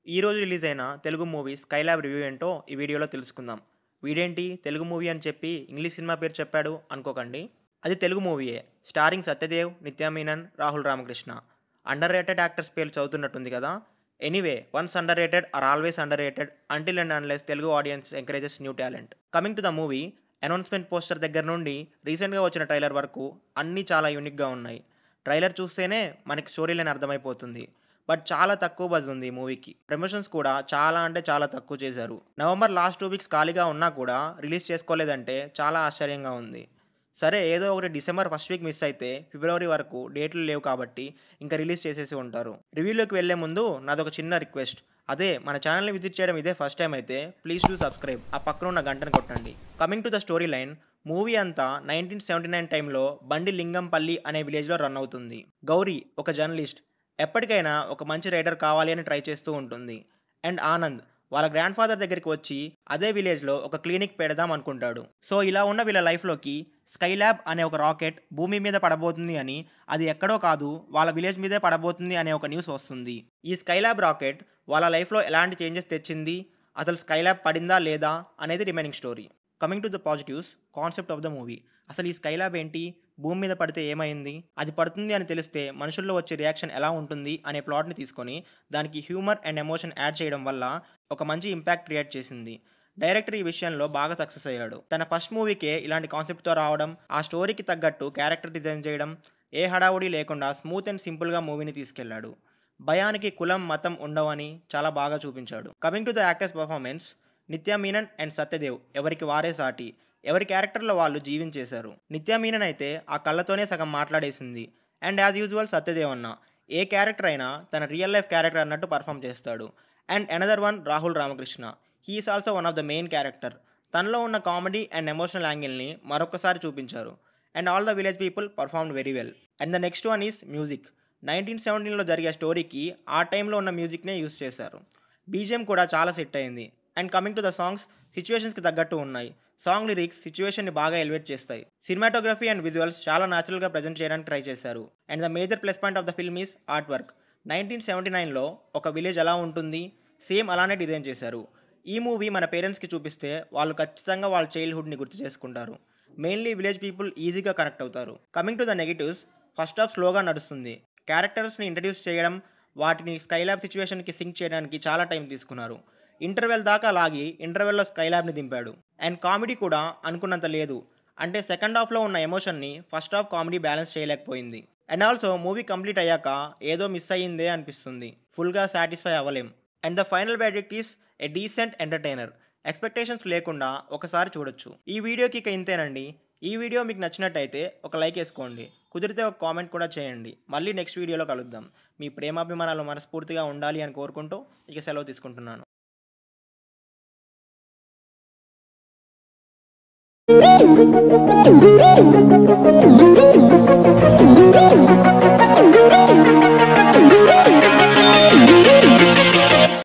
ఈరోజు రిలీజ్ అయిన Telugu movie Skylab review ఏంటో ఈ వీడియోలో తెలుసుకుందాం వీడేంటి తెలుగు మూవీ అని చెప్పి ఇంగ్లీష్ సినిమా పేరు చెప్పాడు అనుకోకండి అది తెలుగు మూవీయే starring Satyadev Nithya Menen Rahul Ramakrishna underrated actors పేర్లు చదువుతున్నట్టుంది కదా anyway once underrated are always underrated until and unless Telugu audience encourages new talent coming to the movie announcement poster దగ్గర నుండి రీసెంట్గా వచ్చిన ట్రైలర్ వరకు అన్నీ చాలా యూనిక్గా ఉన్నాయి ట్రైలర్ చూస్తేనే మనకి స్టోరీ లైన్ అర్థమైపోతుంది బట్ చాలా తక్కువ బజ్ ఉంది ఈ మూవీకి ప్రమోషన్స్ కూడా చాలా అంటే చాలా తక్కువ చేశారు నవంబర్ లాస్ట్ టూ వీక్స్ ఖాళీగా ఉన్నా కూడా రిలీజ్ చేసుకోలేదంటే చాలా ఆశ్చర్యంగా ఉంది సరే ఏదో ఒకటి డిసెంబర్ ఫస్ట్ వీక్ మిస్ అయితే ఫిబ్రవరి వరకు డేట్లు లేవు కాబట్టి ఇంకా రిలీజ్ చేసేసి ఉంటారు రివ్యూలోకి వెళ్లే ముందు నాదొక చిన్న రిక్వెస్ట్ అదే మన ఛానల్ని విజిట్ చేయడం ఇదే ఫస్ట్ టైం అయితే ప్లీజ్ డూ సబ్స్క్రైబ్ ఆ పక్కన ఉన్న గంటను కొట్టండి coming to the storyline movie అంతా నైన్టీన్ సెవెంటీ నైన్ టైంలో బండి లింగంపల్లి అనే విలేజ్లో రన్ అవుతుంది గౌరీ ఒక జర్నలిస్ట్ ఎప్పటికైనా ఒక మంచి రైటర్ కావాలి అని ట్రై చేస్తూ ఉంటుంది అండ్ ఆనంద్ వాళ్ళ గ్రాండ్ ఫాదర్ దగ్గరికి వచ్చి అదే విలేజ్లో ఒక క్లినిక్ పెడదాం అనుకుంటాడు సో ఇలా ఉన్న వీళ్ళ లైఫ్లోకి స్కైలాబ్ అనే ఒక రాకెట్ భూమి మీద పడబోతుంది అని అది ఎక్కడో కాదు వాళ్ళ విలేజ్ మీదే పడబోతుంది అనే ఒక న్యూస్ వస్తుంది ఈ స్కైలాబ్ రాకెట్ వాళ్ళ లైఫ్లో ఎలాంటి చేంజెస్ తెచ్చింది అసలు స్కైలాబ్ పడిందా లేదా అనేది remaining story coming to the positives concept of the movie అసలు ఈ స్కైలాబ్ ఏంటి భూమి మీద పడితే ఏమైంది అది పడుతుంది అని తెలిస్తే మనుషుల్లో వచ్చే రియాక్షన్ ఎలా ఉంటుంది అనే ప్లాట్ని తీసుకొని దానికి హ్యూమర్ అండ్ ఎమోషన్ యాడ్ చేయడం వల్ల ఒక మంచి ఇంపాక్ట్ క్రియేట్ చేసింది డైరెక్టర్ ఈ విషయంలో బాగా సక్సెస్ అయ్యాడు తన ఫస్ట్ మూవీకే ఇలాంటి కాన్సెప్ట్తో రావడం ఆ స్టోరీకి తగ్గట్టు క్యారెక్టర్ డిజైన్ చేయడం ఏ హడావుడి లేకుండా స్మూత్ అండ్ సింపుల్గా మూవీని తీసుకెళ్లాడు భయానికి కులం మతం ఉండవని చాలా బాగా చూపించాడు coming to the actors performance Nithya Menen and Satyadev ఎవరికి వారే సాటి ఎవరి క్యారెక్టర్లో వాళ్ళు జీవించేశారు నిత్యా మీనన్ అయితే ఆ కళ్ళతోనే సగం మాట్లాడేసింది అండ్ యాజ్ యూజువల్ సత్యదేవ్ అన్న ఏ క్యారెక్టర్ అయినా తన రియల్ లైఫ్ క్యారెక్టర్ అన్నట్టు పర్ఫామ్ చేస్తాడు and another one Rahul Ramakrishna he's also one of the main character తనలో ఉన్న కామెడీ అండ్ ఎమోషనల్ యాంగిల్ని మరొకసారి చూపించారు and all the village people perform very well and the next one is music nineteen సెవెంటీన్లో జరిగే స్టోరీకి ఆ టైంలో ఉన్న మ్యూజిక్నే యూస్ చేశారు బీజిఎం కూడా చాలా సెట్ అయింది and coming to the songs సిచ్యువేషన్స్కి తగ్గట్టు ఉన్నాయి సాంగ్ లిరిక్స్ సిచ్యువేషన్ని బాగా ఎలివేట్ చేస్తాయి సినిమాటోగ్రఫీ అండ్ విజువల్స్ చాలా న్యాచురల్గా ప్రజెంట్ చేయడానికి ట్రై చేశారు and the major plus point of the film is artwork nineteen seventy నైన్లో ఒక విలేజ్ ఎలా ఉంటుంది సేమ్ అలానే డిజైన్ చేశారు ఈ మూవీ మన పేరెంట్స్కి చూపిస్తే వాళ్ళు ఖచ్చితంగా వాళ్ళ చైల్డ్హుడ్ని గుర్తు చేసుకుంటారు మెయిన్లీ విలేజ్ పీపుల్ ఈజీగా కనెక్ట్ అవుతారు coming to the negatives first half స్లోగా నడుస్తుంది క్యారెక్టర్స్ని ఇంట్రడ్యూస్ చేయడం వాటిని స్కైలాబ్ సిచ్యువేషన్కి సింక్ చేయడానికి చాలా టైం తీసుకున్నారు ఇంటర్వెల్ దాకా లాగి ఇంటర్వెల్లో స్కైలాబ్ని దింపాడు అండ్ కామెడీ కూడా అనుకున్నంత లేదు అంటే సెకండ్ హాఫ్లో ఉన్న ఎమోషన్ని ఫస్ట్ హాఫ్ కామెడీ బ్యాలెన్స్ చేయలేకపోయింది అండ్ ఆల్సో మూవీ కంప్లీట్ అయ్యాక ఏదో మిస్ అయ్యిందే అనిపిస్తుంది ఫుల్గా సాటిస్ఫై అవ్వలేం and the final verdict is a decent entertainer expectations లేకుండా ఒకసారి చూడొచ్చు ఈ వీడియోకి ఇక ఇంతేనండి ఈ వీడియో మీకు నచ్చినట్టయితే ఒక లైక్ వేసుకోండి కుదిరితే ఒక కామెంట్ కూడా చేయండి మళ్ళీ నెక్స్ట్ వీడియోలో కలుద్దాం మీ ప్రేమాభిమానాలు మనస్ఫూర్తిగా ఉండాలి అని కోరుకుంటూ ఇక సెలవు తీసుకుంటున్నాను Thank you.